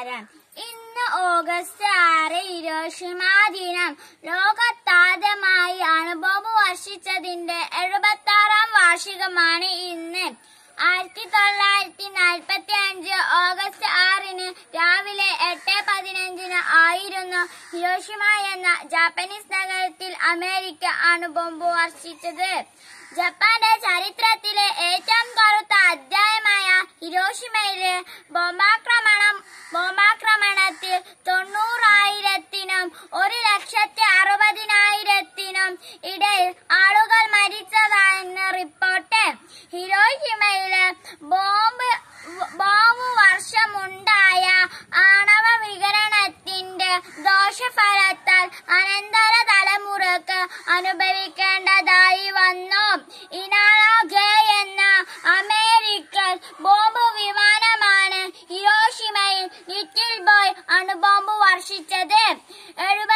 നമസ്കാരം ഇന്ന് ഓഗസ്റ്റ് ആറ് ഹിരോഷിമ ദിനം ലോകത്താദ്യമായി അണുബോംബ് വർഷിച്ചതിന്റെ എഴുപത്തി ആറാം വാർഷികമാണ് ഇന്ന് ആയിരത്തി തൊള്ളായിരത്തി നാൽപ്പത്തി അഞ്ച് ഓഗസ്റ്റ് ആറിന് രാവിലെ എട്ട് പതിനഞ്ചിന് ആയിരുന്നു ഹിരോഷിമ എന്ന ജാപ്പനീസ് നഗരത്തിൽ അമേരിക്ക അണുബോംബ് വർഷിച്ചത് ജപ്പാന്റെ ചരിത്രത്തിലെ ഏറ്റവും കറുത്ത അധ്യായമായ ഹിരോഷിമയിലെ ബോംബാക്രമണം ബോംബാക്രമണത്തിൽ തൊണ്ണൂറായിരത്തിനും ഒരു ലക്ഷത്തി അറുപതിനായിരത്തിനും ഇടയിൽ ആളുകൾ മരിച്ചതാണെന്ന് റിപ്പോർട്ട് ഹിരോഷിമയിലെ ബോംബ് ബോംബ് വർഷമുണ്ടായ ആണവ വികരണത്തിന്റെ ദോഷഫലത്താൽ അനന്തര തലമുറക്ക് അനുഭവിക്കേണ്ടതായി വന്നു ഇനാളോ ഗേ എന്ന അമേരിക്കൻ ബോംബ് വിമാനമാണ് ഹിരോഷിമയിൽ ലിറ്റിൽ ബോയ് അണുബോംബ് വർഷിച്ചത് എഴുപത്തി